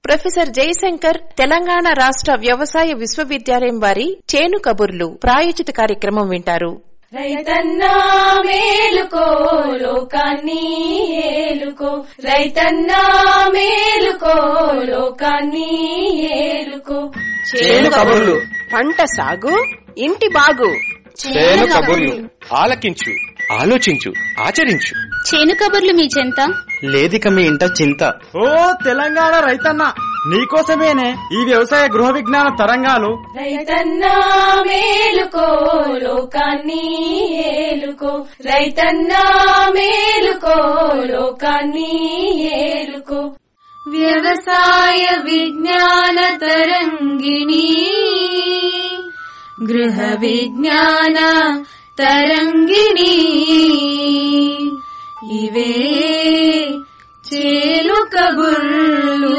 professor Jayashankar Telangana రాష్ట్ర వ్యవసాయ విశ్వవిద్యాలయం వారి చేను కబుర్లు ప్రాయోజిత కార్యక్రమం వింటారు రైతన్నా మేలుకో లోకాన్ని ఏలుకో రైతన్నా మేలుకో లోకాన్ని ఏలుకో చేను కబుర్లు పంట సాగు ఇంటి బాగు చేను కబుర్లు ఆలకించు ఆలోచించు ఆచరించు చేను కబుర్లు మీ చెంత లేదిక మీ ఇంట చింత ఓ తెలంగాణ రైతన్న నీకోసమేనే ఈ వ్యవసాయ గృహ విజ్ఞాన తరంగాలు రైతన్నా మేలుకో లోకాన్ని ఏలుకో రైతన్నా మేలుకో లోకాన్ని ఏలుకో వ్యవసాయ విజ్ఞాన తరంగిణి గృహ విజ్ఞాన తరంగిణి ఇవే చేలు కబుర్లు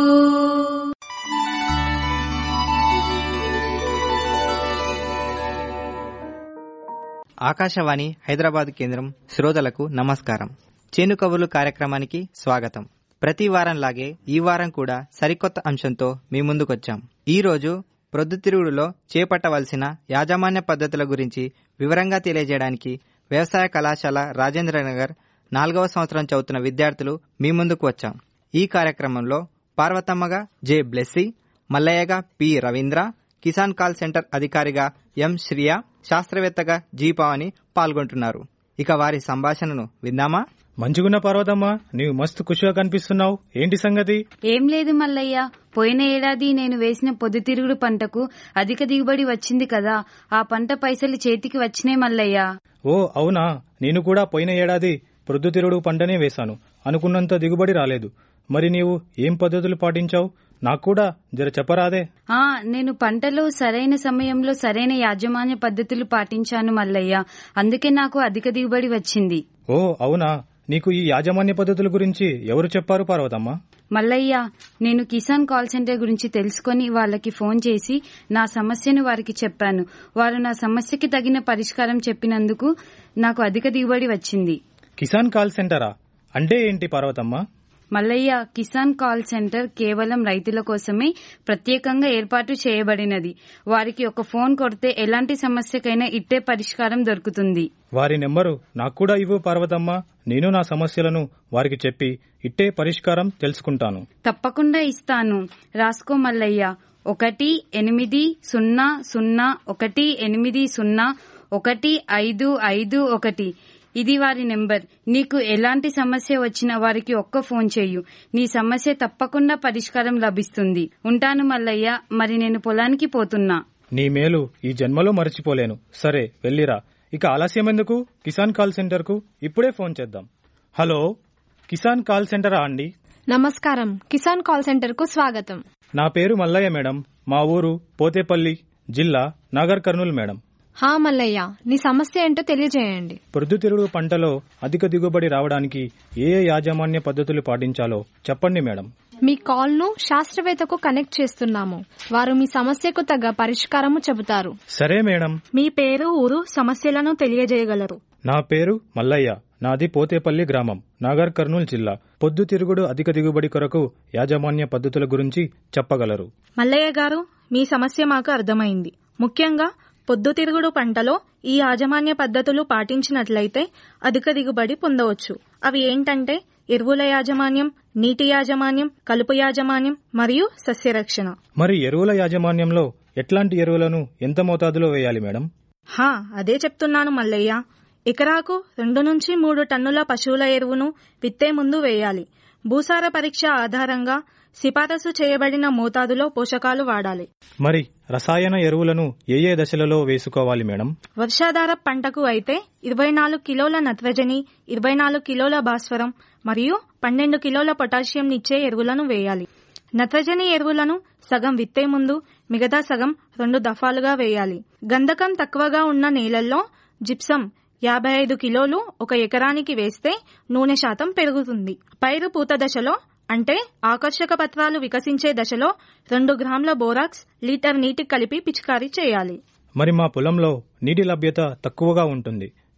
ఆకాశవాణి హైదరాబాద్ కేంద్రం శ్రోతలకు నమస్కారం చేను కబుర్లు కార్యక్రమానికి స్వాగతం ప్రతి వారంలాగే ఈ వారం కూడా సరికొత్త అంశంతో మీ ముందుకొచ్చాం ఈ రోజు ప్రొద్దుతిరుగుడులో చేపట్టవలసిన యాజమాన్య పద్ధతుల గురించి వివరంగా తెలియజేయడానికి వ్యవసాయ కళాశాల రాజేంద్రనగర్ నాలుగవ సంవత్సరం చదువుతున్న విద్యార్థులు మీ ముందుకు వచ్చాం ఈ కార్యక్రమంలో పార్వతమ్మగా జె బ్లెస్సీ మల్లయ్యగా P Ravindra Kisan call centre అధికారిగా ఎం శ్రియ శాస్త్రవేత్తగా జీ పావని పాల్గొంటున్నారు ఇక వారి సంభాషణను విందామా మంచిగున్న పర్వతమ్మా నీవు మస్తు ఖుషిగా కనిపిస్తున్నావు ఏంటి సంగతి ఏం లేదు మల్లయ్య పోయిన ఏడాది నేను వేసిన పొద్దుతిరుగుడు పంటకు అధిక దిగుబడి వచ్చింది కదా ఆ పంట పైసలు చేతికి వచ్చినాయి మల్లయ్య ఓ అవునా నేను కూడా పోయిన ఏడాది ప్రొద్దుతిరుడు పంటనే వేశాను అనుకున్నంత దిగుబడి రాలేదు మరి నీవు ఏం పద్ధతులు పాటించావు నాకు కూడా జర చెప్పరాదే ఆ నేను పంటలో సరైన సమయంలో సరైన యాజమాన్య పద్ధతులు పాటించాను మల్లయ్య అందుకే నాకు అధిక దిగుబడి వచ్చింది ఓ అవునా నీకు ఈ యాజమాన్య పద్ధతుల గురించి ఎవరు చెప్పారు పార్వతమ్మ మల్లయ్య నేను కిసాన్ కాల్ సెంటర్ గురించి తెలుసుకొని వాళ్ళకి ఫోన్ చేసి నా సమస్యను వారికి చెప్పాను వారు నా సమస్యకి తగిన పరిష్కారం చెప్పినందుకు నాకు అధిక దిగుబడి వచ్చింది కిసాన్ కాల్ సెంటరా అంటే ఏంటి పార్వతమ్మ మల్లయ్య కిసాన్ కాల్ సెంటర్ కేవలం రైతుల కోసమే ప్రత్యేకంగా ఏర్పాటు చేయబడినది వారికి ఒక ఫోన్ కొడితే ఎలాంటి సమస్యకైనా ఇట్టే పరిష్కారం దొరుకుతుంది వారి నెంబరు నాకు కూడా ఇవ్వు పార్వతమ్మ నేను నా సమస్యలను వారికి చెప్పి ఇట్టే పరిష్కారం తెలుసుకుంటాను తప్పకుండా ఇస్తాను రాసుకో మల్లయ్య ఒకటి ఎనిమిది సున్నా సున్నా ఒకటి ఎనిమిది సున్నా ఒకటి ఐదు ఐదు ఒకటి ఇది వారి నెంబర్ నీకు ఎలాంటి సమస్య వచ్చినా వారికి ఒక్క ఫోన్ చేయు నీ సమస్య తప్పకుండా పరిష్కారం లభిస్తుంది ఉంటాను మల్లయ్య మరి నేను పొలానికి పోతున్నా నీ మేలు ఈ జన్మలో మరచిపోలేను సరే వెళ్ళిరా ఇక ఆలస్యం ఎందుకు కిసాన్ కాల్ సెంటర్ కు ఇప్పుడే ఫోన్ చేద్దాం హలో కిసాన్ కాల్ సెంటరా అండి నమస్కారం కిసాన్ కాల్ సెంటర్ కు స్వాగతం నా పేరు మల్లయ్య మేడం మా ఊరు పోతేపల్లి జిల్లా నాగర్ కర్నూలు మేడం హా మల్లయ్య నీ సమస్య ఏంటో తెలియజేయండి ప్రొద్దుతిరుడు పంటలో అధిక దిగుబడి రావడానికి ఏ ఏ యాజమాన్య పద్ధతులు పాటించాలో చెప్పండి మేడం మీ కాల్ ను శాస్త్రవేత్తకు కనెక్ట్ చేస్తున్నాము వారు మీ సమస్యకు తగ్గ పరిష్కారము చెబుతారు సరే మేడం మీ పేరు ఊరు సమస్యలను తెలియజేయగలరు నా పేరు మల్లయ్య నాది పోతేపల్లి గ్రామం నాగర్ కర్నూలు జిల్లా పొద్దుతిరుగుడు అధిక దిగుబడి కొరకు యాజమాన్య పద్ధతుల గురించి చెప్పగలరు మల్లయ్య గారు మీ సమస్య మాకు అర్థమైంది ముఖ్యంగా పొద్దుతిరుగుడు పంటలో ఈ యాజమాన్య పద్ధతులు పాటించినట్లయితే అధిక దిగుబడి పొందవచ్చు అవి ఏంటంటే ఎరువుల యాజమాన్యం నీటి యాజమాన్యం కలుపు యాజమాన్యం మరియు సస్యరక్షణ మరి ఎరువుల యాజమాన్యంలో ఎట్లాంటి ఎరువులను ఎంత మోతాదులో వేయాలి మేడం హా అదే చెప్తున్నాను మల్లయ్య ఎకరాకు రెండు నుంచి మూడు టన్నుల పశువుల ఎరువును విత్తే ముందు వేయాలి భూసార పరీక్ష ఆధారంగా సిఫారసు చేయబడిన మోతాదులో పోషకాలు వాడాలి మరి రసాయన ఎరువులను ఏ ఏ దశలలో వేసుకోవాలి మేడం వర్షాధార పంటకు అయితే ఇరవై నాలుగు కిలోల నత్రజని ఇరవై నాలుగు కిలోల భాస్వరం మరియు పన్నెండు కిలోల పొటాషియం ఇచ్చే ఎరువులను వేయాలి నత్రజని ఎరువులను సగం విత్తే ముందు మిగతా సగం రెండు దఫాలుగా వేయాలి గంధకం తక్కువగా ఉన్న నేలల్లో జిప్సం యాభై ఐదు కిలోలు ఒక ఎకరానికి వేస్తే నూనె శాతం పెరుగుతుంది పైరు పూత దశలో అంటే ఆకర్షక పత్రాలు వికసించే దశలో రెండు గ్రాముల బోరాక్స్ లీటర్ నీటి కలిపి పిచికారీ చేయాలి మరి మా పొలంలో నీటి లభ్యత తక్కువగా ఉంటుంది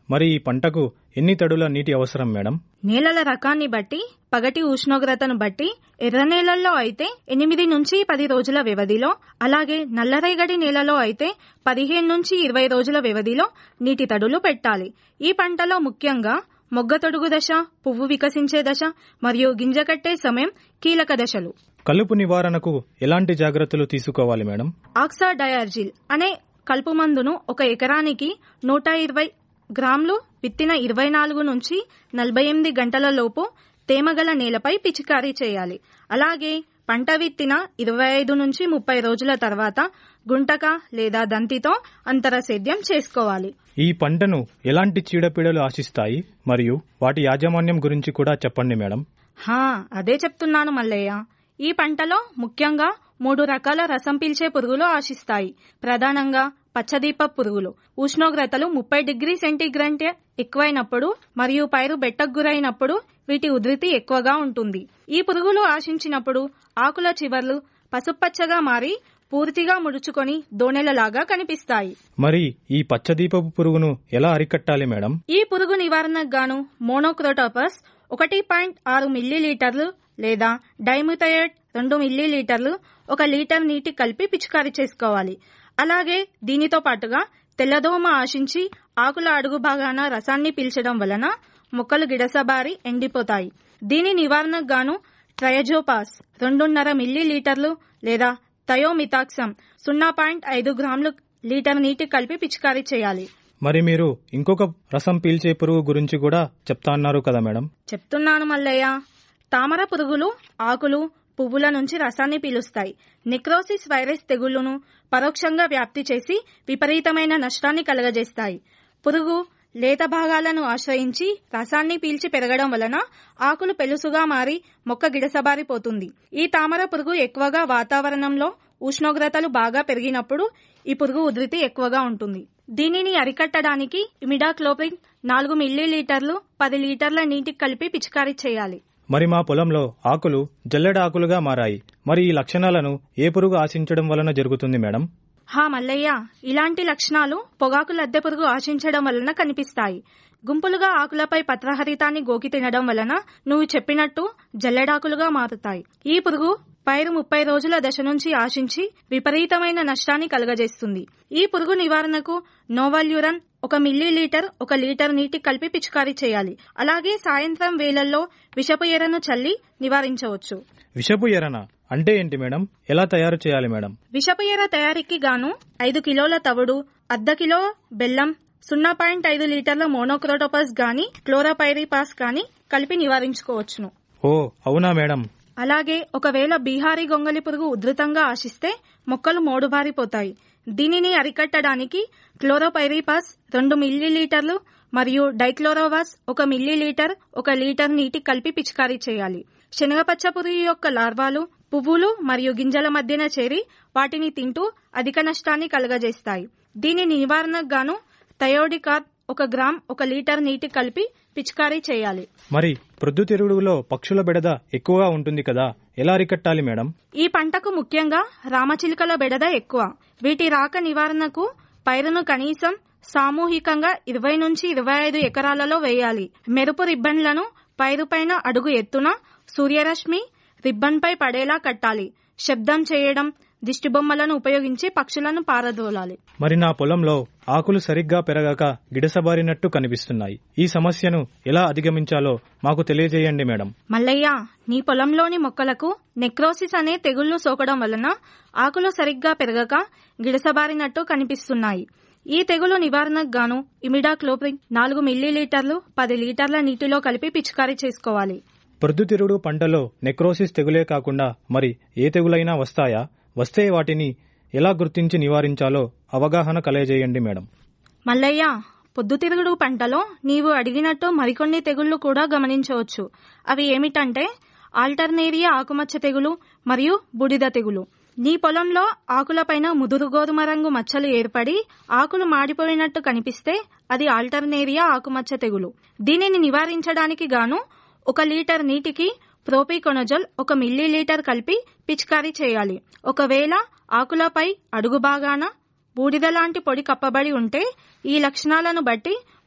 మరి ఈ పంటకు ఎన్ని తడుల నీటి అవసరం మేడం నేలల రకాన్ని బట్టి పగటి ఉష్ణోగ్రతను బట్టి ఎర్ర నేలల్లో అయితే ఎనిమిది నుంచి పది రోజుల వ్యవధిలో అలాగే నల్లరేగడి నేలలో అయితే పదిహేను నుంచి ఇరవై రోజుల వ్యవధిలో నీటి తడులు పెట్టాలి ఈ పంటలో ముఖ్యంగా మొగ్గ తొడుగు దశ పువ్వు వికసించే దశ మరియు గింజ కట్టే సమయం కీలక దశలు కలుపు నివారణకు ఎలాంటి జాగ్రత్తలు తీసుకోవాలి మేడం ఆక్సా డయార్జిల్ అనే కలుపు మందును ఒక ఎకరానికి నూట ఇరవై గ్రాములు విత్తిన ఇరవై నాలుగు నుంచి నలభై ఎనిమిది గంటల లోపు తేమగల నేలపై పిచికారీ చేయాలి అలాగే పంట విత్తిన ఇరవై ఐదు నుంచి ముప్పై రోజుల తర్వాత గుంటక లేదా దంతితో అంతర సేద్యం చేసుకోవాలి ఈ పంటను ఎలాంటి చీడపీడలు ఆశిస్తాయి మరియు వాటి యాజమాన్యం గురించి కూడా చెప్పండి మేడం హా అదే చెప్తున్నాను మల్లయ్య ఈ పంటలో ముఖ్యంగా మూడు రకాల రసం పీల్చే పురుగులు ఆశిస్తాయి ప్రధానంగా పచ్చదీప పురుగులు ఉష్ణోగ్రతలు ముప్పై డిగ్రీ సెంటీగ్రేడ్ ఎక్కువైనప్పుడు మరియు పైరు బెట్టకు గురైనప్పుడు వీటి ఉధృతి ఎక్కువగా ఉంటుంది ఈ పురుగులు ఆశించినప్పుడు ఆకుల చివర్లు పసుపచ్చగా మారి పూర్తిగా ముడుచుకొని దోణెలలాగా కనిపిస్తాయి మరి ఈ పచ్చదీపపు పురుగును ఎలా అరికట్టాలి మేడం ఈ పురుగు నివారణకు గాను మోనోక్రోటోపస్ ఒకటి పాయింట్ ఆరు మిల్లీలీటర్లు లేదా డైమిథయేట్ రెండు మిల్లీలీటర్లు ఒక లీటర్ నీటి కలిపి పిచికారీ చేసుకోవాలి అలాగే దీనితో పాటుగా తెల్లదోమ ఆశించి ఆకుల అడుగు భాగాన రసాన్ని పీల్చడం వలన మొక్కలు గిడసబారి ఎండిపోతాయి దీని నివారణకు గాను ట్రయజోపాస్ రెండున్నర మిల్లీలీటర్లు లేదా థయోమితాక్సమ్ సున్నా పాయింట్ ఐదు గ్రాములు లీటర్ నీటి కలిపి పిచికారీ చేయాలి మరి మీరు ఇంకొక రసం పీల్చే పురుగు గురించి కూడా చెప్తా అన్నారు కదా మేడం చెప్తున్నాను మల్లయ్య తామర పురుగులు ఆకులు పువ్వుల నుంచి రసాన్ని పీలుస్తాయి నెక్రోసిస్ వైరస్ తెగుళ్లను పరోక్షంగా వ్యాప్తి చేసి విపరీతమైన నష్టాన్ని కలగజేస్తాయి పురుగు లేత భాగాలను ఆశ్రయించి రసాన్ని పీల్చి పెరగడం వలన ఆకులు పెలుసుగా మారి మొక్క గిడసబారిపోతుంది ఈ తామర పురుగు ఎక్కువగా వాతావరణంలో ఉష్ణోగ్రతలు బాగా పెరిగినప్పుడు ఈ పురుగు ఉధృతి ఎక్కువగా ఉంటుంది దీనిని అరికట్టడానికి ఇమిడాక్లోపిన్ నాలుగు మిల్లీలీటర్లు పది లీటర్ల నీటికి కలిపి పిచికారీ చేయాలి మరి మా పొలంలో ఆకులు జల్లెడ ఆకులుగా మారాయి మరి ఈ లక్షణాలను ఏ పురుగు ఆశించడం వలన జరుగుతుంది మేడం హా మల్లయ్య ఇలాంటి లక్షణాలు పొగాకు లద్దె పురుగు ఆశించడం వలన కనిపిస్తాయి గుంపులుగా ఆకులపై పత్రహరితాన్ని గోకి తినడం వలన నువ్వు చెప్పినట్టు జల్లెడాకులుగా మారుతాయి ఈ పురుగు పైరు ముప్పై రోజుల దశ నుంచి ఆశించి విపరీతమైన నష్టాన్ని కలుగజేస్తుంది ఈ పురుగు నివారణకు నోవల్యూరన్ ఒక మిల్లీలీటర్ ఒక లీటర్ నీటి కలిపి పిచికారీ చేయాలి అలాగే సాయంత్రం వేళల్లో విషపు ఎరను చల్లి నివారించవచ్చు విషపు ఎరన అంటే ఏంటి మేడం ఎలా తయారు చేయాలి మేడం విషపు ఎర తయారీకి గాను ఐదు కిలోల తవుడు అర్ధ కిలో బెల్లం సున్నా పాయింట్ ఐదు లీటర్ల మోనోక్రోటోపస్ గాని క్లోరోపైరిపాస్ గాని కలిపి నివారించుకోవచ్చును ఓ అవునా మేడం అలాగే ఒకవేళ బీహారీ గొంగలి పురుగు ఉధృతంగా ఆశిస్తే మొక్కలు మోడుబారిపోతాయి దీనిని అరికట్టడానికి క్లోరోపైరిపాస్ రెండు మిల్లీలీటర్లు మరియు డైక్లోరోవాస్ ఒక మిల్లీలీటర్ ఒక లీటర్ నీటి కలిపి పిచికారీ చేయాలి శనగపచ్చ పురుగు యొక్క లార్వాలు పువ్వులు మరియు గింజల మధ్యన చేరి వాటిని తింటూ అధిక నష్టాన్ని కలుగజేస్తాయి దీని నివారణకు గాను థయోడికార్ ఒక గ్రామ్ ఒక లీటర్ నీటి కలిపి పిచికారీ చేయాలి మరి ప్రొద్దుతిరుగుడులో పక్షుల బెడద ఎక్కువగా ఉంటుంది కదా ఎలా అరికట్టాలి మేడం ఈ పంటకు ముఖ్యంగా రామచిలుకల బెడద ఎక్కువ వీటి రాక నివారణకు పైరును కనీసం సామూహికంగా ఇరవై నుంచి ఇరవై ఐదు ఎకరాలలో వేయాలి మెరుపు రిబ్బన్లను పైరుపైన అడుగు ఎత్తున సూర్యరశ్మి రిబ్బన్పై పడేలా కట్టాలి శబ్దం చేయడం దిష్టిబొమ్మలను ఉపయోగించి పక్షులను పారదోలాలి మరి నా పొలంలో ఆకులు సరిగ్గా పెరగక గిడసబారినట్టు కనిపిస్తున్నాయి ఈ సమస్యను ఎలా అధిగమించాలో మాకు తెలియజేయండి మేడం మల్లయ్య నీ పొలంలోని మొక్కలకు నెక్రోసిస్ అనే తెగుళ్లు సోకడం వలన ఆకులు సరిగ్గా పెరగక గిడసబారినట్టు కనిపిస్తున్నాయి ఈ తెగులు నివారణకు గాను ఇమిడాక్లోప్రిన్ నాలుగు మిల్లీలీటర్లు పది లీటర్ల నీటిలో కలిపి పిచికారీ చేసుకోవాలి ప్రొద్దుతిరుగుడు పంటలో నెక్రోసిస్ తెగులే కాకుండా మరి ఏ తెగులైనా వస్తాయా వస్తే వాటిని ఎలా గుర్తించి నివారించాలో అవగాహన కలగజేయండి మేడం మల్లయ్య పొద్దుతిరుగుడు పంటలో నీవు అడిగినట్టు మరికొన్ని తెగుళ్లు కూడా గమనించవచ్చు అవి ఏమిటంటే ఆల్టర్నేరియా ఆకుమచ్చ తెగులు మరియు బుడిద తెగులు నీ పొలంలో ఆకులపైన ముదురు గోధుమ రంగు మచ్చలు ఏర్పడి ఆకులు మాడిపోయినట్టు కనిపిస్తే అది ఆల్టర్నేరియా ఆకుమచ్చ తెగులు దీనిని నివారించడానికి గాను ఒక లీటర్ నీటికి ప్రోపికొనజల్ ఒక మిల్లీలీటర్ కలిపి పిచికారీ చేయాలి ఒకవేళ ఆకులపై అడుగు భాగాన బూడిద లాంటి పొడి కప్పబడి ఉంటే ఈ లక్షణాలను బట్టి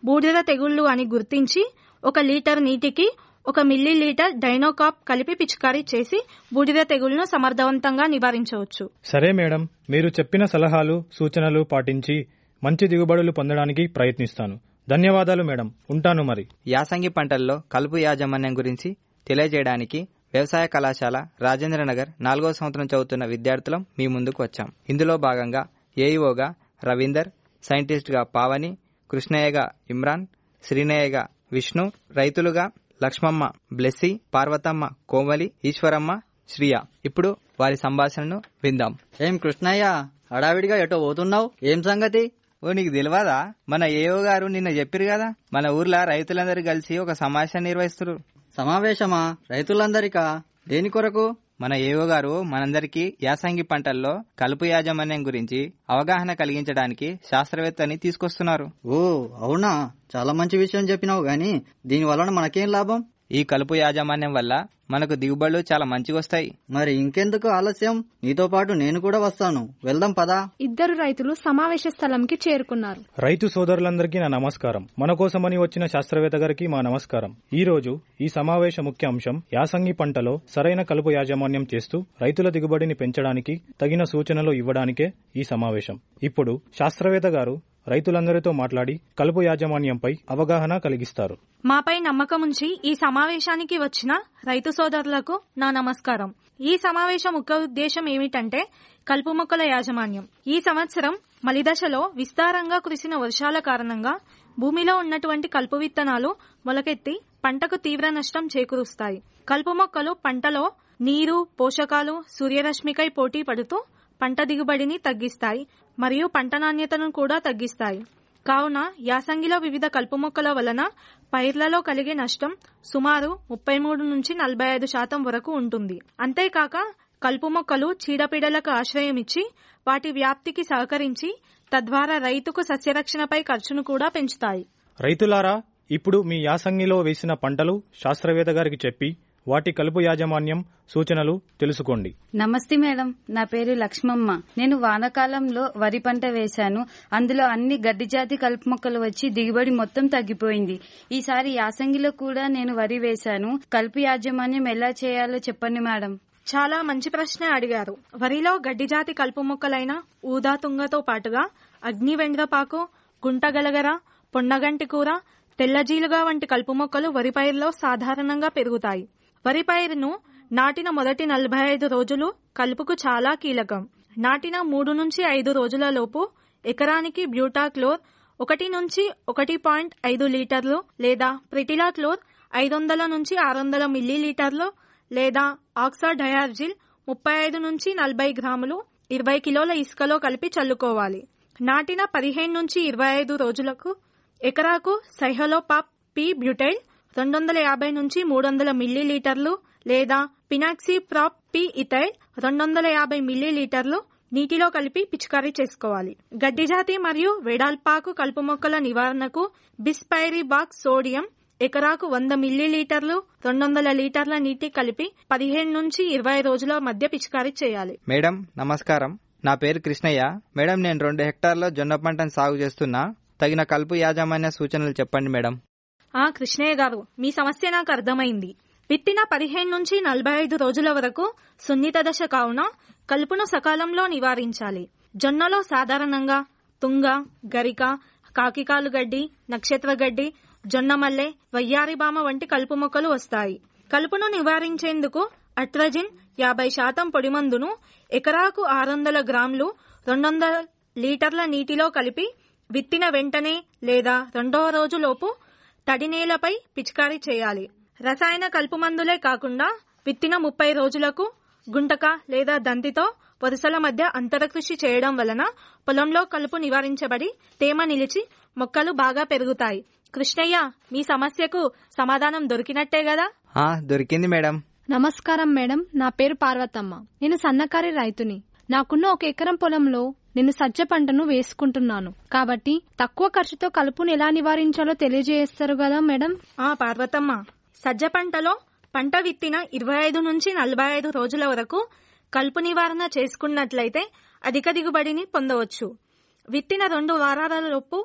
బూడిద తెగుళ్లు అని గుర్తించి ఒక లీటర్ నీటికి ఒక మిల్లీ లీటర్ డైనోకాప్ కలిపి పిచికారీ చేసి బూడిద తెగుళ్లను సమర్థవంతంగా నివారించవచ్చు సరే మేడం మీరు చెప్పిన సలహాలు సూచనలు పాటించి మంచి దిగుబడులు పొందడానికి ప్రయత్నిస్తాను ధన్యవాదాలు మేడం ఉంటాను మరి యాసంగి పంటల్లో కలుపు యాజమాన్యం గురించి తెలియజేయడానికి వ్యవసాయ కళాశాల రాజేంద్రనగర్ నాలుగో సంవత్సరం చదువుతున్న విద్యార్థులం మీ ముందుకు వచ్చాం ఇందులో భాగంగా ఏఈఓగా రవీందర్ సైంటిస్ట్గా పావని కృష్ణయ్యగా ఇమ్రాన్ శ్రీనయ్యగా విష్ణు రైతులుగా లక్ష్మమ్మ బ్లెస్సి పార్వతమ్మ కోమలి ఈశ్వరమ్మ శ్రియ ఇప్పుడు వారి సంభాషణను విందాం ఏం కృష్ణయ్య హడావిడిగా ఎటో పోతున్నావు ఏం సంగతి ఓ నీకు తెలియదా మన ఏఓ గారు నిన్న చెప్పారు కదా మన ఊర్లో రైతులందరూ కలిసి ఒక సమావేశం నిర్వహిస్తున్నారు సమావేశమా రైతులందరికా దేని కొరకు మన ఏఓ గారు మనందరికీ యాసంగి పంటల్లో కలుపు యాజమాన్యం గురించి అవగాహన కలిగించడానికి శాస్త్రవేత్తని తీసుకొస్తున్నారు ఓ అవునా చాలా మంచి విషయం చెప్పినావు గాని దీని వలన మనకేం లాభం ఈ కలుపు యాజమాన్యం వల్ల మనకు దిగుబడులు చాలా మంచిగా వస్తాయి మరి ఇంకెందుకు ఆలస్యం నీతో పాటు నేను కూడా వస్తాను వెళ్దాం పదా ఇద్దరు రైతులు సమావేశ స్థలంకి చేరుకున్నారు రైతు సోదరులందరికీ నా నమస్కారం మన కోసమని వచ్చిన శాస్త్రవేత్త గారికి మా నమస్కారం ఈ రోజు ఈ సమావేశ ముఖ్య అంశం యాసంగి పంటలో సరైన కలుపు యాజమాన్యం చేస్తూ రైతుల దిగుబడిని పెంచడానికి తగిన సూచనలు ఇవ్వడానికే ఈ సమావేశం ఇప్పుడు శాస్త్రవేత్త గారు రైతులందరితో మాట్లాడి కలుపు యాజమాన్యంపై అవగాహన కలిగిస్తారు మాపై నమ్మకం ఉంచి ఈ సమావేశానికి వచ్చిన రైతు సోదరులకు నా నమస్కారం ఈ సమావేశం ముఖ్య ఉద్దేశం ఏమిటంటే కలుపు మొక్కల యాజమాన్యం ఈ సంవత్సరం మలిదశలో విస్తారంగా కురిసిన వర్షాల కారణంగా భూమిలో ఉన్నటువంటి కలుపు విత్తనాలు మొలకెత్తి పంటకు తీవ్ర నష్టం చేకూరుస్తాయి కలుపు మొక్కలు పంటలో నీరు పోషకాలు సూర్యరశ్మికై పోటీ పడుతూ పంట దిగుబడిని తగ్గిస్తాయి మరియు పంట నాణ్యతను కూడా తగ్గిస్తాయి కావున యాసంగిలో వివిధ కలుపు మొక్కల వలన పైర్లలో కలిగే నష్టం సుమారు ముప్పై మూడు నుంచి నలభై ఐదు శాతం వరకు ఉంటుంది అంతేకాక కలుపు మొక్కలు చీడపీడలకు ఆశ్రయమిచ్చి వాటి వ్యాప్తికి సహకరించి తద్వారా రైతుకు సస్యరక్షణపై ఖర్చును కూడా పెంచుతాయి రైతులారా ఇప్పుడు మీ యాసంగిలో వేసిన పంటలు శాస్త్రవేత్త గారికి చెప్పి వాటి కలుపు యాజమాన్యం సూచనలు తెలుసుకోండి నమస్తే మేడం నా పేరు లక్ష్మమ్మ నేను వానాకాలంలో వరి పంట వేశాను అందులో అన్ని గడ్డి జాతి కలుపు మొక్కలు వచ్చి దిగుబడి మొత్తం తగ్గిపోయింది ఈసారి యాసంగిలో కూడా నేను వరి వేశాను కలుపు యాజమాన్యం ఎలా చేయాలో చెప్పండి మేడం చాలా మంచి ప్రశ్న అడిగారు వరిలో గడ్డి జాతి కలుపు మొక్కలైన ఊదా తుంగతో పాటుగా అగ్ని వెండ్రపాకు గుంటగలగర పొన్నగంటి కూర తెల్లజీలుగా వంటి కలుపు మొక్కలు వరి పైరులో సాధారణంగా పెరుగుతాయి వరి పైరును నాటిన మొదటి నలభై ఐదు రోజులు కలుపుకు చాలా కీలకం నాటిన మూడు నుంచి ఐదు రోజుల లోపు ఎకరానికి బ్యూటాక్లోర్ ఒకటి నుంచి ఒకటి పాయింట్ ఐదు లీటర్లు లేదా ప్రిటిలాక్లోర్ ఐదు వందల నుంచి ఆరు వందల మిల్లీలీటర్లు లేదా ఆక్సా డయార్జిల్ ముప్పై ఐదు నుంచి నలభై గ్రాములు ఇరవై కిలోల ఇసుకలో కలిపి చల్లుకోవాలి నాటిన పదిహేను నుంచి ఇరవై ఐదు రోజులకు ఎకరాకు సైహలోపాప్ పి బ్యూటైల్ రెండు వందల యాభై నుంచి మూడు వందల మిల్లీలీటర్లు లేదా పినాక్సీ ప్రాప్ పి ఇథైల్ రెండు వందల యాభై మిల్లీలీటర్లు నీటిలో కలిపి పిచికారీ చేసుకోవాలి గడ్డి జాతి మరియు వెడాల్పాకు కలుపు మొక్కల నివారణకు బిస్పైరీ బాక్స్ సోడియం ఎకరాకు వంద మిల్లీలీటర్లు రెండు వందల లీటర్ల నీటి కలిపి పదిహేను నుంచి ఇరవై రోజుల మధ్య పిచికారీ చేయాలి మేడం నమస్కారం నా పేరు కృష్ణయ్య మేడం నేను రెండు హెక్టార్ల జొన్న పంటను సాగు చేస్తున్నా తగిన కలుపు యాజమాన్య సూచనలు చెప్పండి మేడం ఆ కృష్ణయ్య గారు మీ సమస్య నాకు అర్థమైంది విత్తిన పదిహేను నుంచి నలభై ఐదు రోజుల వరకు సున్నిత దశ కావున కలుపును సకాలంలో నివారించాలి జొన్నలో సాధారణంగా తుంగ గరిక కాకికాలు గడ్డి నక్షత్ర గడ్డి జొన్న మల్లె వయ్యారిబామ వంటి కలుపు మొక్కలు వస్తాయి కలుపును నివారించేందుకు అట్రజిన్ యాభై శాతం పొడిమందును ఎకరాకు ఆరు వందల గ్రాములు రెండు వందల లీటర్ల నీటిలో కలిపి విత్తిన వెంటనే లేదా రెండవ రోజులోపు తడి నేలపై పిచికారీ చేయాలి రసాయన కలుపు మందులే కాకుండా విత్తిన ముప్పై రోజులకు గుంటక లేదా దంతితో వరుసల మధ్య అంతరకృషి చేయడం వలన పొలంలో కలుపు నివారించబడి తేమ నిలిచి మొక్కలు బాగా పెరుగుతాయి కృష్ణయ్య మీ సమస్యకు సమాధానం దొరికినట్టే కదా ఆ దొరికింది మేడం నమస్కారం మేడం నా పేరు పార్వతమ్మ నేను సన్నకారి రైతుని నాకున్న ఒక ఎకరం పొలంలో నేను సజ్జ పంటను వేసుకుంటున్నాను కాబట్టి తక్కువ ఖర్చుతో కలుపును ఎలా నివారించాలో తెలియజేస్తారు కదా మేడం ఆ పార్వతమ్మ సజ్జ పంటలో పంట విత్తిన ఇరవై ఐదు నుంచి నలభై ఐదు రోజుల వరకు కలుపు నివారణ చేసుకున్నట్లయితే అధిక దిగుబడిని పొందవచ్చు విత్తిన రెండు వారాల లోపు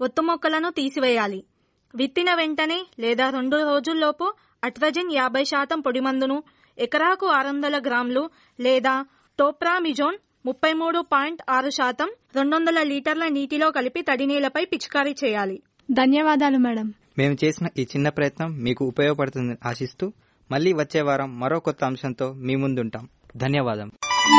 ఒత్తు మొక్కలను తీసివేయాలి విత్తిన వెంటనే లేదా రెండు రోజుల్లోపు అట్రజిన్ యాభై శాతం పొడి మందును ఎకరాకు ఆరు వందల గ్రాములు లేదా టోప్రామిజోన్ ముప్పై మూడు పాయింట్ ఆరు శాతం రెండు వందల లీటర్ల నీటిలో కలిపి తడి నీళ్లపై పిచికారీ చేయాలి ధన్యవాదాలు మేడం మేము చేసిన ఈ చిన్న ప్రయత్నం మీకు ఉపయోగపడుతుందని ఆశిస్తూ మళ్ళీ వచ్చే వారం మరో కొత్త అంశంతో మీ ముందుంటాం ధన్యవాదం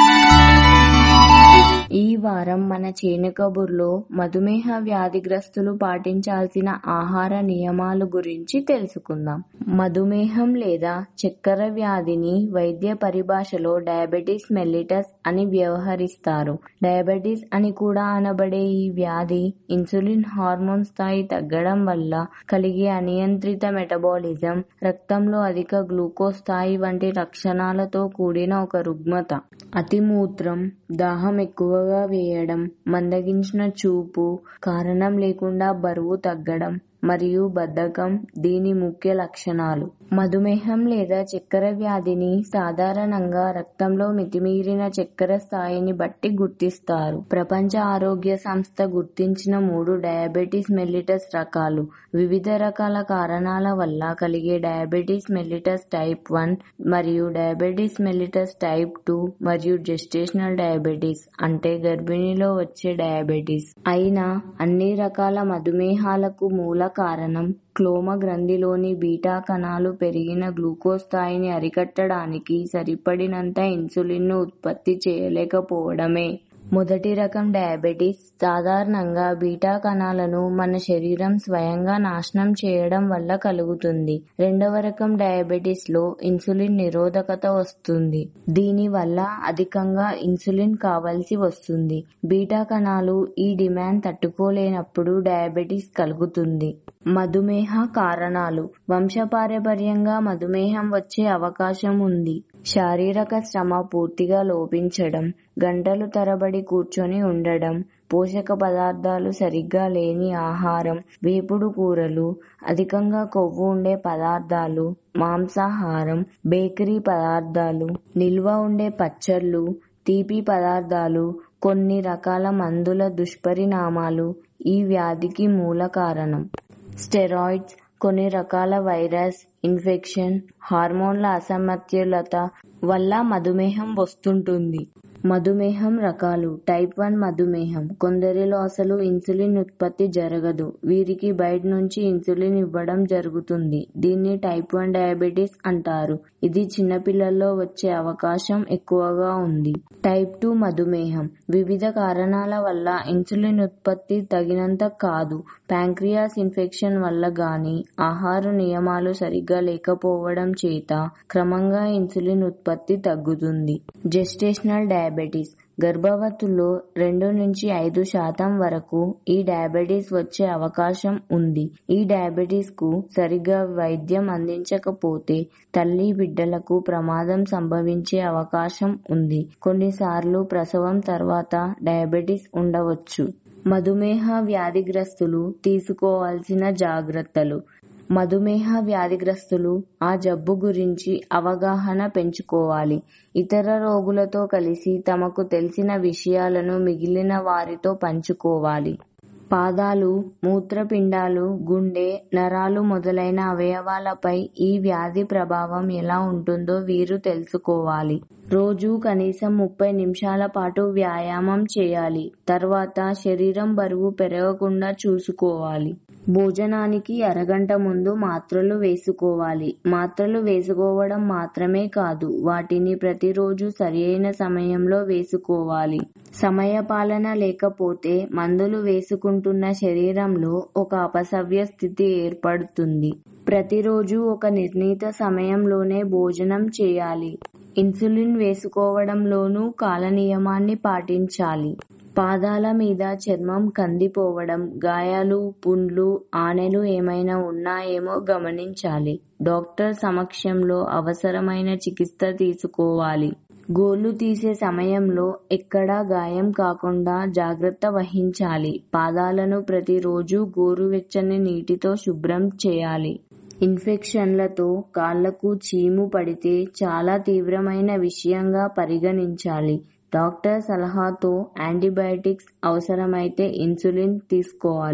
ఈ వారం మన చేను కబుర్లో మధుమేహ వ్యాధిగ్రస్తులు పాటించాల్సిన ఆహార నియమాలు గురించి తెలుసుకుందాం మధుమేహం లేదా చక్కెర వ్యాధిని వైద్య పరిభాషలో డయాబెటిస్ మెల్లిటస్ అని వ్యవహరిస్తారు డయాబెటిస్ అని కూడా అనబడే ఈ వ్యాధి ఇన్సులిన్ హార్మోన్ స్థాయి తగ్గడం వల్ల కలిగే అనియంత్రిత మెటబాలిజం రక్తంలో అధిక గ్లూకోజ్ స్థాయి వంటి లక్షణాలతో కూడిన ఒక రుగ్మత అతిమూత్రం దాహం ఎక్కువగా వేయడం మందగించిన చూపు కారణం లేకుండా బరువు తగ్గడం మరియు బద్ధకం దీని ముఖ్య లక్షణాలు మధుమేహం లేదా చక్కెర వ్యాధిని సాధారణంగా రక్తంలో మితిమీరిన చక్కెర స్థాయిని బట్టి గుర్తిస్తారు ప్రపంచ ఆరోగ్య సంస్థ గుర్తించిన మూడు డయాబెటిస్ మెల్లిటస్ రకాలు వివిధ రకాల కారణాల వల్ల కలిగే డయాబెటిస్ మెల్లిటస్ టైప్ వన్ మరియు డయాబెటిస్ మెల్లిటస్ టైప్ టూ మరియు జెస్టేషనల్ డయాబెటిస్ అంటే గర్భిణిలో వచ్చే డయాబెటిస్ అయినా అన్ని రకాల మధుమేహాలకు మూల కారణం క్లోమ గ్రంథిలోని బీటా కణాలు పెరిగిన గ్లూకోజ్ స్థాయిని అరికట్టడానికి సరిపడినంత ఇన్సులిన్ను ఉత్పత్తి చేయలేకపోవడమే మొదటి రకం డయాబెటిస్ సాధారణంగా బీటా కణాలను మన శరీరం స్వయంగా నాశనం చేయడం వల్ల కలుగుతుంది రెండవ రకం డయాబెటిస్ లో ఇన్సులిన్ నిరోధకత వస్తుంది దీని వల్ల అధికంగా ఇన్సులిన్ కావలసి వస్తుంది బీటా కణాలు ఈ డిమాండ్ తట్టుకోలేనప్పుడు డయాబెటిస్ కలుగుతుంది మధుమేహ కారణాలు వంశపారపర్యంగా మధుమేహం వచ్చే అవకాశం ఉంది శారీరక శ్రమ పూర్తిగా లోపించడం గంటలు తరబడి కూర్చొని ఉండడం పోషక పదార్థాలు సరిగ్గా లేని ఆహారం వేపుడు కూరలు అధికంగా కొవ్వు ఉండే పదార్థాలు మాంసాహారం బేకరీ పదార్థాలు నిల్వ ఉండే పచ్చళ్ళు తీపి పదార్థాలు కొన్ని రకాల మందుల దుష్పరిణామాలు ఈ వ్యాధికి మూల కారణం స్టెరాయిడ్స్ కొన్ని రకాల వైరస్ ఇన్ఫెక్షన్ హార్మోన్ల అసమతుల్యత వల్ల మధుమేహం వస్తుంటుంది మధుమేహం రకాలు టైప్ వన్ మధుమేహం కొందరిలో అసలు ఇన్సులిన్ ఉత్పత్తి జరగదు వీరికి బయట నుంచి ఇన్సులిన్ ఇవ్వడం జరుగుతుంది దీన్ని టైప్ వన్ డయాబెటీస్ అంటారు ఇది చిన్నపిల్లల్లో వచ్చే అవకాశం ఎక్కువగా ఉంది టైప్ టూ మధుమేహం వివిధ కారణాల వల్ల ఇన్సులిన్ ఉత్పత్తి తగినంత కాదు ప్యాంక్రియాస్ ఇన్ఫెక్షన్ వల్ల గాని ఆహార నియమాలు సరిగ్గా లేకపోవడం చేత క్రమంగా ఇన్సులిన్ ఉత్పత్తి తగ్గుతుంది జెస్టేషనల్ డయాబెటీస్ గర్భవతుల్లో రెండు నుంచి ఐదు శాతం వరకు ఈ డయాబెటీస్ వచ్చే అవకాశం ఉంది ఈ డయాబెటీస్ కు సరిగ్గా వైద్యం అందించకపోతే తల్లి బిడ్డలకు ప్రమాదం సంభవించే అవకాశం ఉంది కొన్నిసార్లు ప్రసవం తర్వాత డయాబెటీస్ ఉండవచ్చు మధుమేహ వ్యాధిగ్రస్తులు తీసుకోవాల్సిన జాగ్రత్తలు మధుమేహ వ్యాధిగ్రస్తులు ఆ జబ్బు గురించి అవగాహన పెంచుకోవాలి ఇతర రోగులతో కలిసి తమకు తెలిసిన విషయాలను మిగిలిన వారితో పంచుకోవాలి పాదాలు మూత్రపిండాలు గుండె నరాలు మొదలైన అవయవాలపై ఈ వ్యాధి ప్రభావం ఎలా ఉంటుందో వీరు తెలుసుకోవాలి రోజు కనీసం ముప్పై నిమిషాల పాటు వ్యాయామం చేయాలి తర్వాత శరీరం బరువు పెరగకుండా చూసుకోవాలి భోజనానికి అరగంట ముందు మాత్రలు వేసుకోవాలి మాత్రలు వేసుకోవడం మాత్రమే కాదు వాటిని ప్రతిరోజు సరియైన సమయంలో వేసుకోవాలి సమయపాలన లేకపోతే మందులు వేసుకుంటున్న శరీరంలో ఒక అపసవ్య స్థితి ఏర్పడుతుంది ప్రతిరోజు ఒక నిర్ణీత సమయంలోనే భోజనం చేయాలి ఇన్సులిన్ వేసుకోవడంలోనూ కాల నియమాన్ని పాటించాలి పాదాల మీద చర్మం కందిపోవడం గాయాలు పుండ్లు ఆనెలు ఏమైనా ఉన్నాయేమో గమనించాలి డాక్టర్ సమక్షంలో అవసరమైన చికిత్స తీసుకోవాలి గోళ్లు తీసే సమయంలో ఎక్కడా గాయం కాకుండా జాగ్రత్త వహించాలి పాదాలను ప్రతిరోజు గోరువెచ్చని నీటితో శుభ్రం చేయాలి ఇన్ఫెక్షన్లతో కాళ్లకు చీము పడితే చాలా తీవ్రమైన విషయంగా పరిగణించాలి డాక్టర్ సలహాతో యాంటీబయాటిక్స్ అవసరమైతే ఇన్సులిన్ తీసుకోవాలి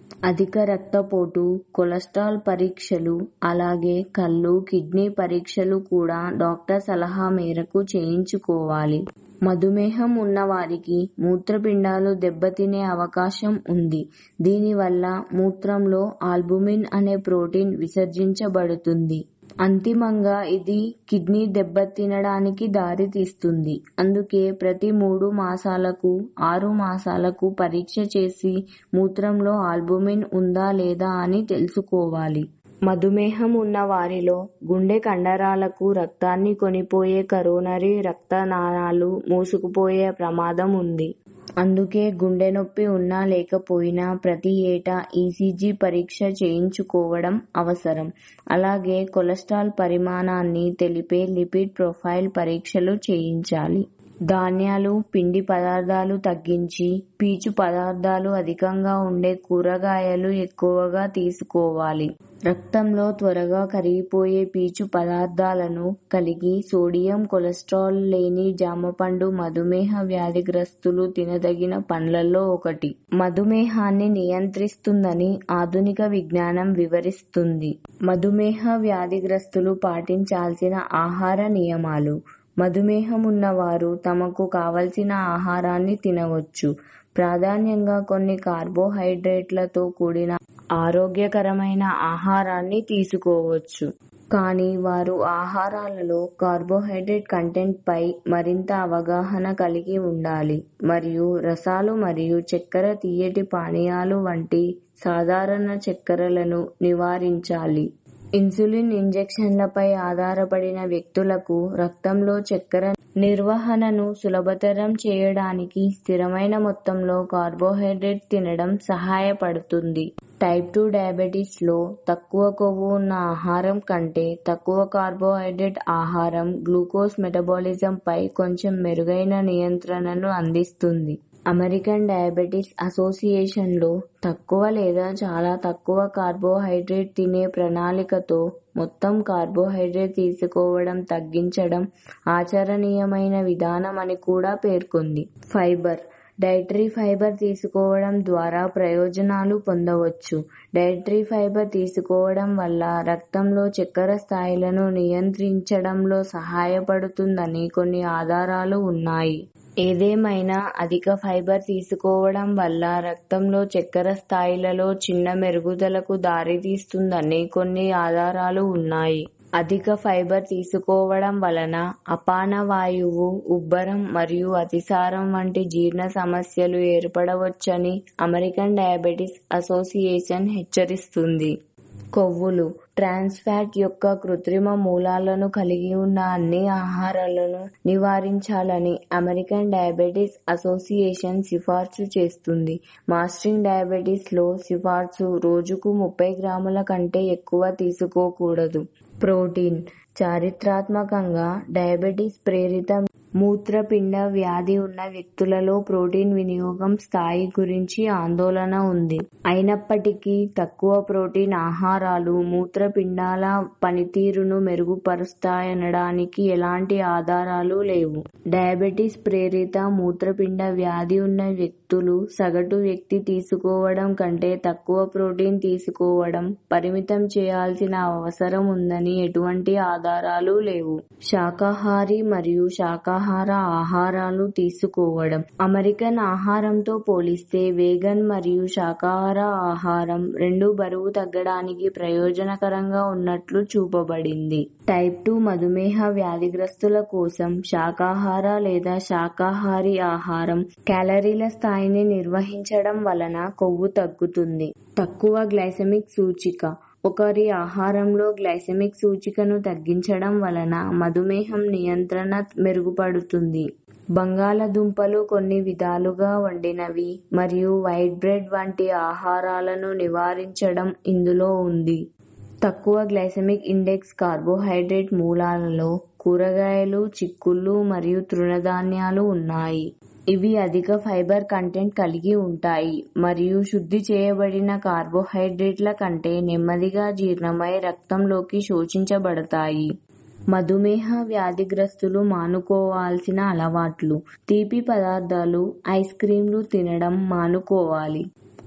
అధిక రక్తపోటు కొలెస్ట్రాల్ పరీక్షలు అలాగే కళ్ళు కిడ్నీ పరీక్షలు కూడా డాక్టర్ సలహా మేరకు చేయించుకోవాలి మధుమేహం ఉన్నవారికి మూత్రపిండాలు దెబ్బతినే అవకాశం ఉంది దీనివల్ల మూత్రంలో ఆల్బుమిన్ అనే ప్రోటీన్ విసర్జించబడుతుంది అంతిమంగా ఇది కిడ్నీ దెబ్బతినడానికి దారితీస్తుంది అందుకే ప్రతి మూడు మాసాలకు ఆరు మాసాలకు పరీక్ష చేసి మూత్రంలో ఆల్బుమిన్ ఉందా లేదా అని తెలుసుకోవాలి మధుమేహం ఉన్న వారిలో గుండె కండరాలకు రక్తాన్ని కొనిపోయే కరోనరీ రక్తనాళాలు మూసుకుపోయే ప్రమాదం ఉంది అందుకే గుండె నొప్పి ఉన్నా లేకపోయినా ప్రతి ఏటా ఈసీజీ పరీక్ష చేయించుకోవడం అవసరం అలాగే కొలెస్ట్రాల్ పరిమాణాన్ని తెలిపే లిపిడ్ ప్రొఫైల్ పరీక్షలు చేయించాలి ధాన్యాలు పిండి పదార్థాలు తగ్గించి పీచు పదార్థాలు అధికంగా ఉండే కూరగాయలు ఎక్కువగా తీసుకోవాలి రక్తంలో త్వరగా కరిగిపోయే పీచు పదార్థాలను కలిగి సోడియం కొలెస్ట్రాల్ లేని జామపండు మధుమేహ వ్యాధిగ్రస్తులు తినదగిన పండ్లలో ఒకటి మధుమేహాన్ని నియంత్రిస్తుందని ఆధునిక విజ్ఞానం వివరిస్తుంది మధుమేహ వ్యాధిగ్రస్తులు పాటించాల్సిన ఆహార నియమాలు మధుమేహం ఉన్నవారు తమకు కావలసిన ఆహారాన్ని తినవచ్చు ప్రాధాన్యంగా కొన్ని కార్బోహైడ్రేట్లతో కూడిన ఆరోగ్యకరమైన ఆహారాన్ని తీసుకోవచ్చు కానీ వారు ఆహారాలలో కార్బోహైడ్రేట్ కంటెంట్ పై మరింత అవగాహన కలిగి ఉండాలి మరియు రసాలు మరియు చక్కెర తీయటి పానీయాలు వంటి సాధారణ చక్కెరలను నివారించాలి ఇన్సులిన్ ఇంజెక్షన్లపై ఆధారపడిన వ్యక్తులకు రక్తంలో చక్కెర నిర్వహణను సులభతరం చేయడానికి స్థిరమైన మొత్తంలో కార్బోహైడ్రేట్ తినడం సహాయపడుతుంది టైప్ టూ డయాబెటీస్ లో తక్కువ కొవ్వు ఉన్న ఆహారం కంటే తక్కువ కార్బోహైడ్రేట్ ఆహారం గ్లూకోజ్ మెటబాలిజం పై కొంచెం మెరుగైన నియంత్రణను అందిస్తుంది అమెరికన్ డయాబెటిస్ అసోసియేషన్ లో తక్కువ లేదా చాలా తక్కువ కార్బోహైడ్రేట్ తినే ప్రణాళికతో మొత్తం కార్బోహైడ్రేట్ తీసుకోవడం తగ్గించడం ఆచరణీయమైన విధానం అని కూడా పేర్కొంది ఫైబర్ డైటరీ ఫైబర్ తీసుకోవడం ద్వారా ప్రయోజనాలు పొందవచ్చు డైటరీ ఫైబర్ తీసుకోవడం వల్ల రక్తంలో చక్కెర స్థాయిలను నియంత్రించడంలో సహాయపడుతుందని కొన్ని ఆధారాలు ఉన్నాయి ఏదేమైనా అధిక ఫైబర్ తీసుకోవడం వల్ల రక్తంలో చక్కెర స్థాయిలలో చిన్న మెరుగుదలకు దారితీస్తుందని కొన్ని ఆధారాలు ఉన్నాయి అధిక ఫైబర్ తీసుకోవడం వలన అపాన వాయువు ఉబ్బరం మరియు అతిసారం వంటి జీర్ణ సమస్యలు ఏర్పడవచ్చని అమెరికన్ డయాబెటిస్ అసోసియేషన్ హెచ్చరిస్తుంది కొవ్వులు ట్రాన్స్ ఫ్యాట్ యొక్క కృత్రిమ మూలాలను కలిగి ఉన్న అన్ని ఆహారాలను నివారించాలని అమెరికన్ డయాబెటిస్ అసోసియేషన్ సిఫార్సు చేస్తుంది మాస్టరింగ్ డయాబెటిస్ లో సిఫార్సు రోజుకు ముప్పై గ్రాముల కంటే ఎక్కువ తీసుకోకూడదు ప్రోటీన్ చారిత్రాత్మకంగా డయాబెటిస్ ప్రేరిత మూత్రపిండ వ్యాధి ఉన్న వ్యక్తులలో ప్రోటీన్ వినియోగం స్థాయి గురించి ఆందోళన ఉంది అయినప్పటికీ తక్కువ ప్రోటీన్ ఆహారాలు మూత్రపిండాల పనితీరును మెరుగుపరుస్తాయనడానికి ఎలాంటి ఆధారాలు లేవు డయాబెటిస్ ప్రేరిత మూత్రపిండ వ్యాధి ఉన్న వ్యక్తులు సగటు వ్యక్తి తీసుకోవడం కంటే తక్కువ ప్రోటీన్ తీసుకోవడం పరిమితం చేయాల్సిన అవసరం ఉందని ఎటువంటి ఆధారాలు లేవు శాకాహారి మరియు శాకాహార ఆహారాలు తీసుకోవడం అమెరికన్ ఆహారంతో పోలిస్తే వేగన్ మరియు శాకాహార ఆహారం రెండు బరువు తగ్గడానికి ప్రయోజనకరంగా ఉన్నట్లు చూపబడింది టైప్ టూ మధుమేహ వ్యాధిగ్రస్తుల కోసం శాకాహార లేదా శాకాహారి ఆహారం క్యాలరీల స్థాయిని నిర్వహించడం వలన కొవ్వు తగ్గుతుంది తక్కువ గ్లైసెమిక్ సూచిక ఒకరి ఆహారంలో గ్లైసెమిక్ సూచికను తగ్గించడం వలన మధుమేహం నియంత్రణ మెరుగుపడుతుంది బంగాళదుంపలు కొన్ని విధాలుగా వండినవి మరియు వైట్ బ్రెడ్ వంటి ఆహారాలను నివారించడం ఇందులో ఉంది తక్కువ గ్లైసెమిక్ ఇండెక్స్ కార్బోహైడ్రేట్ మూలాలలో కూరగాయలు చిక్కుళ్ళు మరియు తృణధాన్యాలు ఉన్నాయి ఇవి అధిక ఫైబర్ కంటెంట్ కలిగి ఉంటాయి మరియు శుద్ధి చేయబడిన కార్బోహైడ్రేట్ల కంటే నెమ్మదిగా జీర్ణమై రక్తంలోకి శోషించబడతాయి మధుమేహ వ్యాధిగ్రస్తులు మానుకోవాల్సిన అలవాట్లు తీపి పదార్థాలు ఐస్ క్రీంలు తినడం మానుకోవాలి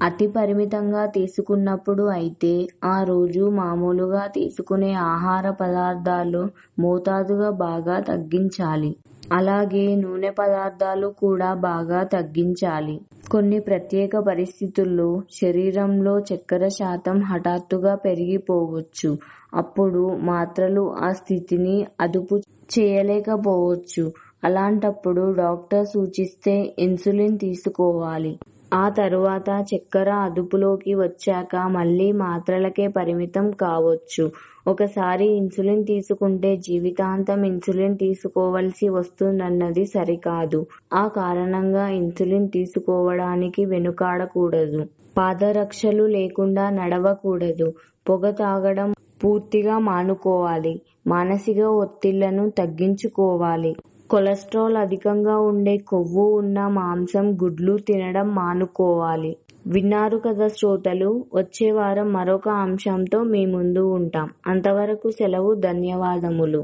అతి పరిమితంగా తీసుకున్నప్పుడు అయితే ఆ రోజు మామూలుగా తీసుకునే ఆహార పదార్థాలు మోతాదుగా బాగా తగ్గించాలి అలాగే నూనె పదార్థాలు కూడా బాగా తగ్గించాలి కొన్ని ప్రత్యేక పరిస్థితుల్లో శరీరంలో చక్కెర శాతం హఠాత్తుగా పెరిగిపోవచ్చు అప్పుడు మాత్రలు ఆ స్థితిని అదుపు చేయలేకపోవచ్చు అలాంటప్పుడు డాక్టర్ సూచిస్తే ఇన్సులిన్ తీసుకోవాలి ఆ తరువాత చక్కెర అదుపులోకి వచ్చాక మళ్ళీ మాత్రలకే పరిమితం కావచ్చు ఒకసారి ఇన్సులిన్ తీసుకుంటే జీవితాంతం ఇన్సులిన్ తీసుకోవలసి వస్తుందన్నది సరికాదు ఆ కారణంగా ఇన్సులిన్ తీసుకోవడానికి వెనుకాడకూడదు పాదరక్షలు లేకుండా నడవకూడదు పొగ తాగడం పూర్తిగా మానుకోవాలి మానసిక ఒత్తిళ్లను తగ్గించుకోవాలి కొలెస్ట్రాల్ అధికంగా ఉండే కొవ్వు ఉన్న మాంసం గుడ్లు తినడం మానుకోవాలి విన్నారు కదా శ్రోతలు వచ్చే వారం మరొక అంశంతో మీ ముందు ఉంటాం అంతవరకు సెలవు ధన్యవాదములు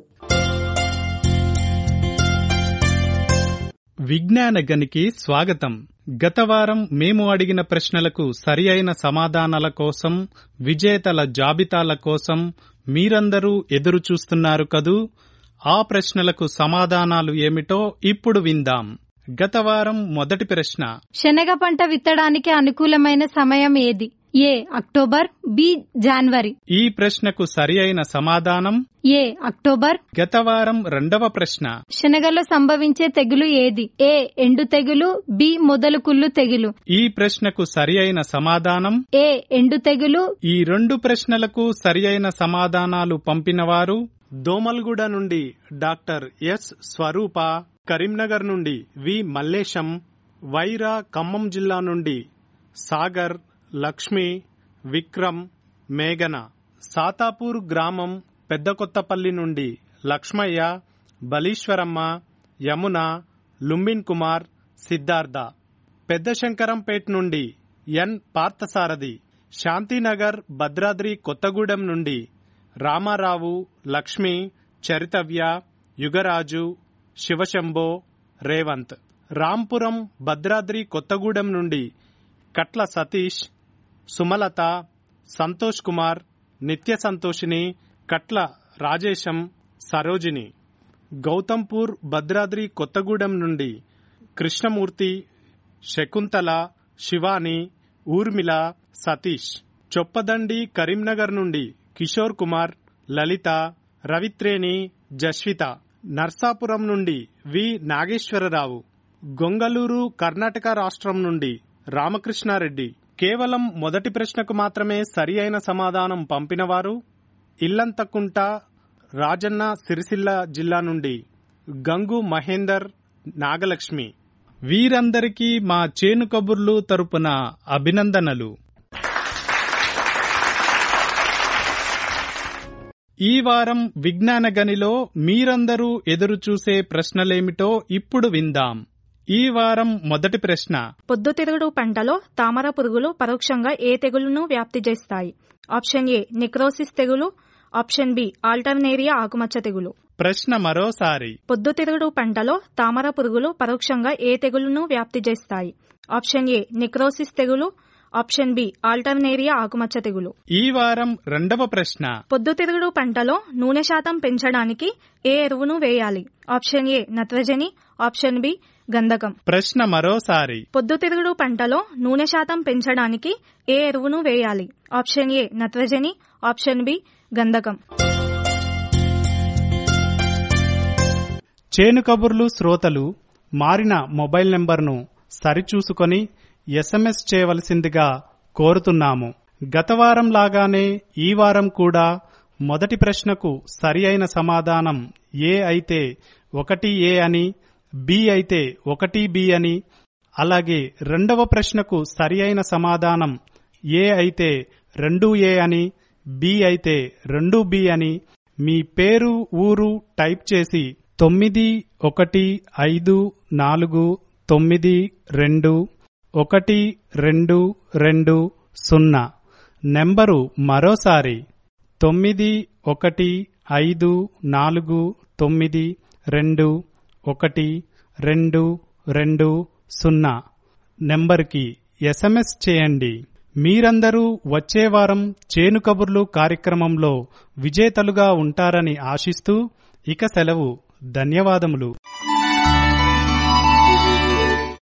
విజ్ఞాన గనికి స్వాగతం గత వారం మేము అడిగిన ప్రశ్నలకు సరి అయిన సమాధానాల కోసం విజేతల జాబితాల కోసం మీరందరూ ఎదురు చూస్తున్నారు కదూ ఆ ప్రశ్నలకు సమాధానాలు ఏమిటో ఇప్పుడు విందాం గత వారం మొదటి ప్రశ్న శనగ పంట విత్తడానికి అనుకూలమైన సమయం ఏది ఏ అక్టోబర్ బి జనవరి ఈ ప్రశ్నకు సరి అయిన సమాధానం ఏ అక్టోబర్ గత వారం రెండవ ప్రశ్న శనగలో సంభవించే తెగులు ఏది ఏ ఎండు తెగులు బి మొదలు కుళ్ళు తెగులు ఈ ప్రశ్నకు సరి అయిన సమాధానం ఏ ఎండు తెగులు ఈ రెండు ప్రశ్నలకు సరి అయిన సమాధానాలు పంపినవారు దోమల్గూడ నుండి డాక్టర్ ఎస్ స్వరూప కరీంనగర్ నుండి వి మల్లేశం వైరా ఖమ్మం జిల్లా నుండి సాగర్ లక్ష్మి విక్రమ్ మేఘన సాతాపూర్ గ్రామం పెద్దకొత్తపల్లి నుండి లక్ష్మయ్య బలీశ్వరమ్మ యమున లుంబిన్ కుమార్ సిద్ధార్థ పెద్దశంకరంపేట్ నుండి ఎన్ పార్థసారథి శాంతినగర్ భద్రాద్రి కొత్తగూడెం నుండి రామారావు లక్ష్మి చరితవ్య యుగరాజు శివశంభో రేవంత్ రాంపురం భద్రాద్రి కొత్తగూడెం నుండి కట్ల సతీష్ సుమలత సంతోష్ కుమార్ నిత్య సంతోషిని కట్ల రాజేశం సరోజిని గౌతంపూర్ భద్రాద్రి కొత్తగూడెం నుండి కృష్ణమూర్తి శకుంతల శివాని ఊర్మిళ సతీష్ చొప్పదండి కరీంనగర్ నుండి కిషోర్ కుమార్ లలిత రవిత్రేణి జస్విత నర్సాపురం నుండి వి నాగేశ్వరరావు గొంగలూరు కర్ణాటక రాష్ట్రం నుండి రామకృష్ణారెడ్డి కేవలం మొదటి ప్రశ్నకు మాత్రమే సరి అయిన సమాధానం పంపినవారు ఇల్లంతకుంట రాజన్న సిరిసిల్ల జిల్లా నుండి గంగు మహేందర్ నాగలక్ష్మి వీరందరికీ మా చేను కబుర్లు తరపున అభినందనలు ఈ వారం విజ్ఞాన గనిలో మీరందరూ ఎదురుచూసే ప్రశ్నలేమిటో ఇప్పుడు విందాం ఈ వారం మొదటి ప్రశ్న పొద్దుతిరుగుడు పంటలో తామర పురుగులు పరోక్షంగా ఏ తెగులును వ్యాప్తి చేస్తాయి ఆప్షన్ ఏ నిక్రోసిస్ తెగులు ఆప్షన్ బి ఆల్టర్నేరియా ఆకుమచ్చ తెగులు ప్రశ్న మరోసారి పొద్దుతిరుగుడు పంటలో తామర పురుగులు పరోక్షంగా ఏ తెగులును వ్యాప్తి చేస్తాయి ఆప్షన్ ఏ నిక్రోసిస్ తెగులు ఆప్షన్ బి ఆల్టర్నేరియా ఆకుమచ్చ తెగులు ఈ వారం రెండవ ప్రశ్న పొద్దుతిరుగుడు పంటలో నూనె శాతం పెంచడానికి ఏ ఎరువును వేయాలి ఆప్షన్ ఏ నత్రజని ఆప్షన్ బి గంధకం ప్రశ్న మరోసారి పొద్దుతిరుగుడు పంటలో నూనె శాతం పెంచడానికి ఏ ఎరువును వేయాలి ఆప్షన్ ఏ నత్రజని ఆప్షన్ బి గంధకం చేను కబుర్లు శ్రోతలు మారిన మొబైల్ నెంబర్ను సరిచూసుకొని ఎస్ఎంఎస్ చేయవలసిందిగా కోరుతున్నాము గత వారం లాగానే ఈ వారం కూడా మొదటి ప్రశ్నకు సరి అయిన సమాధానం ఏ అయితే ఒకటి ఏ అని బి అయితే ఒకటి బి అని అలాగే రెండవ ప్రశ్నకు సరి అయిన సమాధానం ఏ అయితే రెండు ఏ అని బి అయితే రెండు బి అని మీ పేరు ఊరు టైప్ చేసి తొమ్మిది ఒకటి ఐదు నాలుగు తొమ్మిది రెండు ఒకటి రెండు రెండు సున్నా నెంబరు మరోసారి తొమ్మిది ఒకటి ఐదు నాలుగు తొమ్మిది రెండు ఒకటి రెండు రెండు సున్నా నెంబర్కి ఎస్ఎంఎస్ చేయండి మీరందరూ వచ్చే వారం చేను కబుర్లు కార్యక్రమంలో విజేతలుగా ఉంటారని ఆశిస్తూ ఇక సెలవు ధన్యవాదములు